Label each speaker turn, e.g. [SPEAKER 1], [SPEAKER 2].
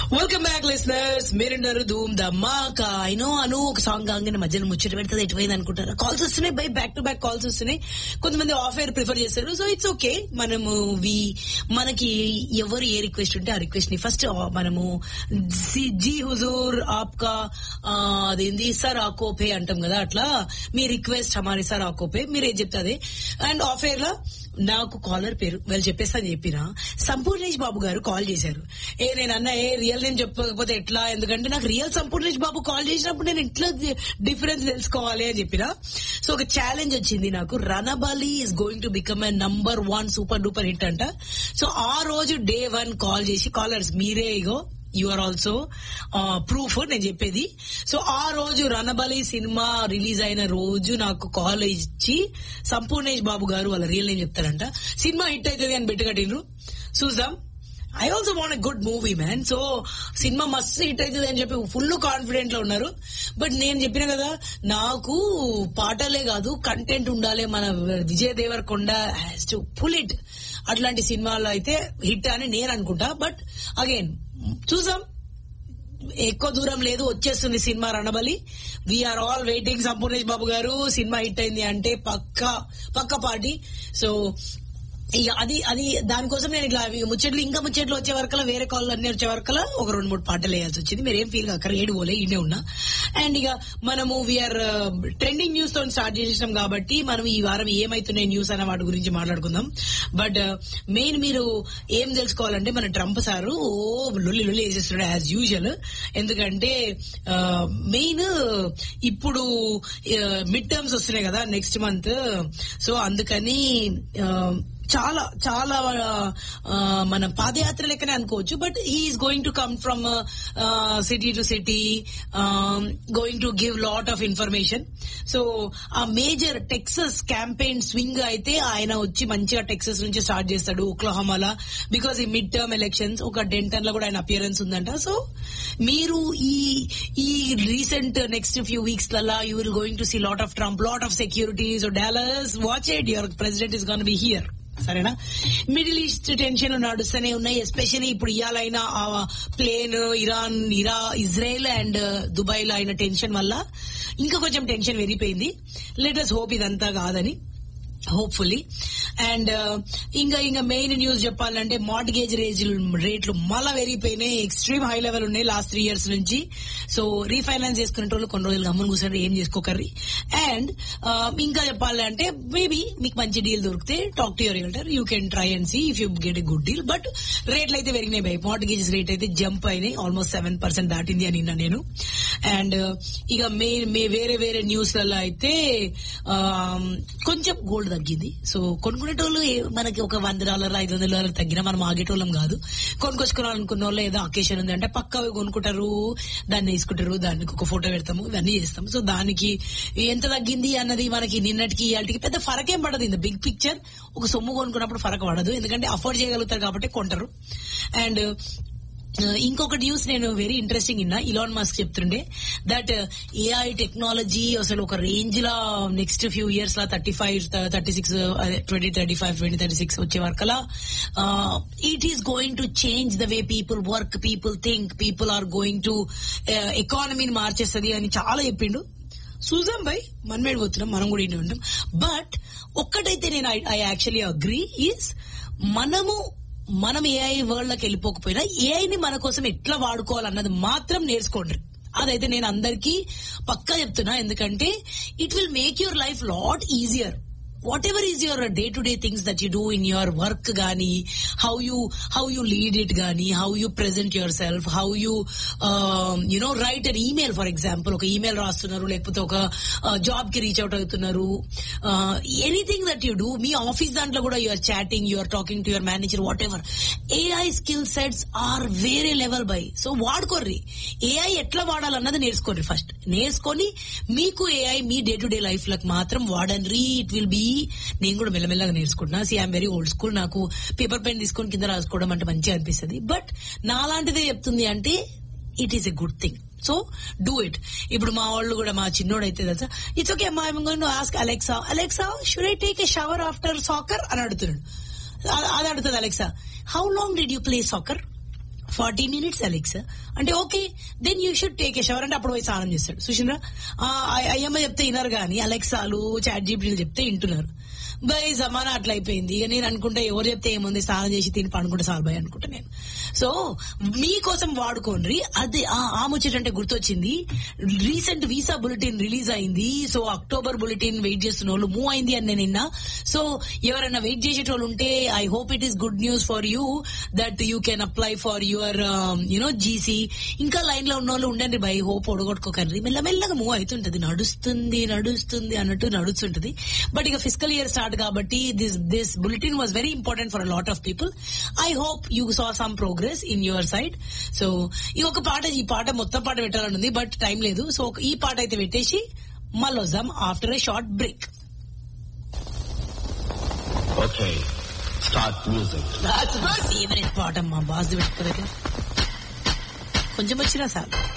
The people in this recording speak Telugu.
[SPEAKER 1] వెల్కమ్ బ్యాక్ లిసనర్స్ మీరున్నారు ధూమ్ ధమాక అయినో అను ఒక సాంగ్ కాగానే మధ్యలో ముచ్చట పెడుతుంది ఎటువైంది అనుకుంటారు కాల్స్ వస్తున్నాయి by back to back calls వస్తున్నాయి కొంతమంది ఆఫ్ ఎయిర్ ప్రిఫర్ చేస్తారు సో ఇట్స్ ఓకే మనము వి మనకి ఎవరు ఏ రిక్వెస్ట్ ఉంటే ఆ రిక్వెస్ట్ ని ఫస్ట్ మనము సి- జీ హుజూర్ ఆప్కా ఆ, అదేంది సార్ ఆకోపే అంటాం కదా అట్లా మీ రిక్వెస్ట్ హమారి సార్ ఆకోపే మీరు ఏం చెప్తే అదే అండ్ ఆఫ్ ఎయిర్ లో నాకు కాలర్ పేరు వాళ్ళు చెప్పేస్తా అని చెప్పిన సంపూర్ణేష్ బాబు గారు కాల్ చేశారు ఏ నేను అన్న ఏ రియల్ నేమ్ చెప్పకపోతే ఎట్లా ఎందుకంటే నాకు రియల్ సంపూర్ణేష్ బాబు కాల్ చేసినప్పుడు నేను ఎట్లా డిఫరెన్స్ తెలుసుకోవాలి అని చెప్పిన సో ఒక ఛాలెంజ్ వచ్చింది నాకు Ranabali is going to become a number one super duper hit అంట సో ఆ రోజు డే వన్ కాల్ చేసి కాలర్స్ మీరే ఇగో యు ఆర్ ఆల్సో ప్రూఫ్ నేను చెప్పేది సో ఆ రోజు రణబలి సినిమా రిలీజ్ అయిన రోజు నాకు కాల్ ఇచ్చి సంపూర్ణేష్ బాబు గారు వాళ్ళ రియల్ నేమ్ చెప్తారంట సినిమా హిట్ అవుతుంది అని పెట్టుకట్టిండ్రు చూసాం I also want a good movie man so సినిమా మస్తు హిట్ అవుతుంది అని చెప్పి ఫుల్ కాన్ఫిడెంట్ లో ఉన్నారు బట్ నేను చెప్పిన కదా నాకు పాటలే కాదు కంటెంట్ ఉండాలి మన Vijay Deverakonda has to pull it అట్లాంటి సినిమాలో అయితే హిట్ అని నేను అనుకుంటా బట్ అగైన్ చూసాం ఎక్కువ దూరం లేదు వచ్చేస్తుంది సినిమా Ranabali we are all waiting Sampoornesh Babu garu సినిమా హిట్ అయింది అంటే పక్క పక్క పార్టీ సో ఇక అది అది దానికోసం నేను ఇట్లా ఇక ముచ్చట్లు ఇంకా ముచ్చట్లు వచ్చే వరకలా వేరే కాల్ అన్ని వచ్చే వరకలా ఒక రెండు మూడు పాటలు వేయాల్సి వచ్చింది మీరు ఏం ఫీల్ కాకర ఏడు పోలే ఇన్నే ఉన్నా అండ్ ఇక మనము వీఆర్ ట్రెండింగ్ న్యూస్ తో స్టార్ట్ చేసేసాం కాబట్టి మనం ఈ వారం ఏమైతున్నాయి న్యూస్ అనే వాటి గురించి మాట్లాడుకుందాం బట్ మెయిన్ మీరు ఏం తెలుసుకోవాలంటే మన ట్రంప్ సారు ఓ లొల్లి లొల్లి వేసేస్తున్నాడు యాజ్ యూజువల్ ఎందుకంటే మెయిన్ ఇప్పుడు మిడ్ టర్మ్స్ వస్తున్నాయి కదా నెక్స్ట్ మంత్ సో అందుకని ఆ, చాలా చాలా ఆ, మన పాదయాత్ర లెక్కనే అనుకోవచ్చు but he's going to come from city to city going to give lot of information so uh major Texas campaign swing అయితే ఆయన వచ్చి మంచిగా టెక్సస్ నుంచి స్టార్ట్ చేస్తాడు ఒక్లహమాలా బికాస్ ఈ మిడ్ టర్మ్ ఎలక్షన్స్ ఒక డెంటన్ లో కూడా ఆయన అపియరెన్స్ ఉందంట సో మీరు ఈ ఈ రీసెంట్ నెక్స్ట్ ఫ్యూ వీక్స్ లలా you will going to see lot of Trump lot of security so dollars watch it your president is gonna be here సరేనా మిడిల్ ఈస్ట్ టెన్షన్ నడుస్తూనే ఉన్నాయి ఎస్పెషల్లీ ఇప్పుడు ఇవాళైన ఆ ప్లేన్ ఇరాన్ ఇరా ఇజ్రాయెల్ అండ్ దుబాయ్ లో అయిన టెన్షన్ వల్ల ఇంకా కొంచెం టెన్షన్ పెరిగిపోయింది లెటర్స్ హోప్ ఇదంతా కాదని హోప్ఫుల్లీ అండ్ ఇంకా ఇంకా మెయిన్ న్యూస్ చెప్పాలంటే మార్టిగేజ్ రేజ్ రేట్లు మళ్ళా పెరిగిపోయినాయి ఎక్స్ట్రీమ్ హై లెవెల్ ఉన్నాయి లాస్ట్ త్రీ ఇయర్స్ నుంచి సో రీఫైనాన్స్ చేసుకునే వాళ్ళు కొన్ని రోజులు గమ్మున కూర్చొని ఏం చేసుకోకర్రి అండ్ ఇంకా చెప్పాలంటే మేబీ మీకు మంచి డీల్ దొరికితే talk to your realtor you can try and see if you get a good deal but రేట్లు అయితే పెరిగినాయి బై మార్టిగేజెస్ రేట్ అయితే జంప్ అయినాయి ఆల్మోస్ట్ సెవెన్ పర్సెంట్ దాటింది అని నిన్న నేను అండ్ ఇక మే మే వేరే వేరే న్యూస్ లలో అయితే ఆ, కొంచెం గోల్డ్ తగ్గింది సో కొనుక్కునేటోళ్ళు ఏ- మనకి ఒక వంద డాలర్ ఐదు వందల డాలర్ తగ్గినా మనం ఆగేటోళ్ళం కాదు కొనుక్కొచ్చుకోవాలనుకున్న వాళ్ళు ఏదో అకేషన్ ఉంది అంటే పక్క అవి కొనుక్కుంటారు దాన్ని వేసుకుంటారు దానికి ఒక ఫోటో పెడతాము ఇవన్నీ చేస్తాము సో దానికి ఎంత తగ్గింది అన్నది మనకి నిన్నటికి ఇవాళకి పెద్ద ఫరక్ ఏం పడదు ఇన్ ద బిగ్ పిక్చర్ ఒక సొమ్ము కొనుక్కున్నప్పుడు ఫరక్ పడదు ఎందుకంటే అఫోర్డ్ చేయగలుగుతారు కాబట్టి కొంటారు అండ్ ఇంకొక న్యూస్ నేను వెరీ ఇంట్రెస్టింగ్ ఇన్నా ఇలాన్ మాస్క్ చెప్తుండే దట్ ఏఐ టెక్నాలజీ అసలు ఒక రేంజ్ లా నెక్స్ట్ ఫ్యూ ఇయర్స్ లా thirty five thirty six twenty thirty five twenty thirty six వచ్చే వరకలా it is going to change the way people work people think people are going to ఎకానమీని మార్చేస్తుంది అని చాలా చెప్పిండు చూసాం బై మనమేడు పోతున్నాం మనం కూడా ఇంటి ఉంటాం బట్ ఒక్కటైతే నేను ఐ యాక్చువల్లీ అగ్రీ ఈస్ మనము మనం ఏఐ వరల్డ్ లోకి వెళ్ళిపోకపోయినా ఏఐని మన కోసం ఎట్లా వాడుకోవాలన్నది మాత్రం నేర్చుకోండి అదైతే నేను అందరికీ పక్కా చెప్తున్నా ఎందుకంటే it will make your life lot easier whatever is your day to day things that you do in your work గానీ how you how you lead it గానీ how you present yourself how you you know write an email for example ఒక ఈమెయిల్ రాస్తున్నారు లేకపోతే ఒక జాబ్ కి రీచ్ అవుట్ అవుతున్నారు ఎనీథింగ్ దట్ యు డూ మీ ఆఫీస్ దాంట్లో కూడా you're chatting you're talking to your manager whatever AI skill sets are వేరే లెవెల్ బై సో వాడుకోర్రి ఏఐ ఎట్లా వాడాలన్నది నేర్చుకోర్రి ఫస్ట్ నేర్చుకొని మీకు ఏఐ మీ డే టు డే లైఫ్ లకు మాత్రం వాడండి ఇట్ విల్ బీ నేను కూడా మెల్లమెల్లగా నేర్చుకుంటున్నా see I'm very old school నాకు పేపర్ పెన్ తీసుకొని కింద రాసుకోవడం అంటే మంచిగా అనిపిస్తుంది బట్ నాలాంటిదే చెప్తుంది అంటే it is a good thing so do it ఇప్పుడు మా వాళ్ళు కూడా మా చిన్నోడు అయితే తెలుసా ఇట్స్ ఓకే మా going to ask Alexa Alexa should I take a shower after soccer అని అడుగుతున్నాడు అ- అది అడుగుతుంది Alexa how long did you play soccer forty minutes Alexa అంటే okay then you should take a shower అంటే అప్పుడు పోయి స్నానం చేస్తాడు సుషింద్ర అయ్యమ్మ చెప్తే వినరు కానీ అలెక్సాలు చాట్ జీపీలు చెప్తే వింటున్నారు బై జమానా అట్లా అయిపోయింది ఇక నేను అనుకుంటే ఎవరు చెప్తే ఏముంది స్నానం చేసి తిని పనుకుంటే సాల్ బాయ్ అనుకుంటా నేను సో మీకోసం వాడుకోండి అది ఆ- ఆ ముచ్చట అంటే గుర్తొచ్చింది రీసెంట్ వీసా బులెటిన్ రిలీజ్ అయింది సో అక్టోబర్ బులెటిన్ వెయిట్ చేస్తున్న వాళ్ళు మూవ్ అయింది అని నేను నిన్న సో ఎవరైనా వెయిట్ చేసేటోళ్ళు ఉంటే I hope it is good news for you that you can apply for your you know GC ఇంకా లైన్ లో ఉన్న వాళ్ళు ఉండండి బై హోప్ ఒడగొట్టుకోకండి మెల్లమెల్లగా మూవ్ అవుతుంటది నడుస్తుంది నడుస్తుంది అన్నట్టు నడుస్తుంటది బట్ ఇక ఫిజికల్ ఇయర్ స్టార్ట్ కాబట్టి this this bulletin was very important for lot of people I hope you saw some progress in your side so ఈ ఒక పాట ఈ పాట మొత్తం పాట పెట్టాలని ఉంది బట్ టైం లేదు సో ఈ పాట అయితే పెట్టేసి మళ్ళీ వద్దాం after a short break
[SPEAKER 2] Okay, start music.
[SPEAKER 1] Favourite పాట మా బాస్ పెట్టుకోదగ్గర కొంచెం వచ్చినా సార్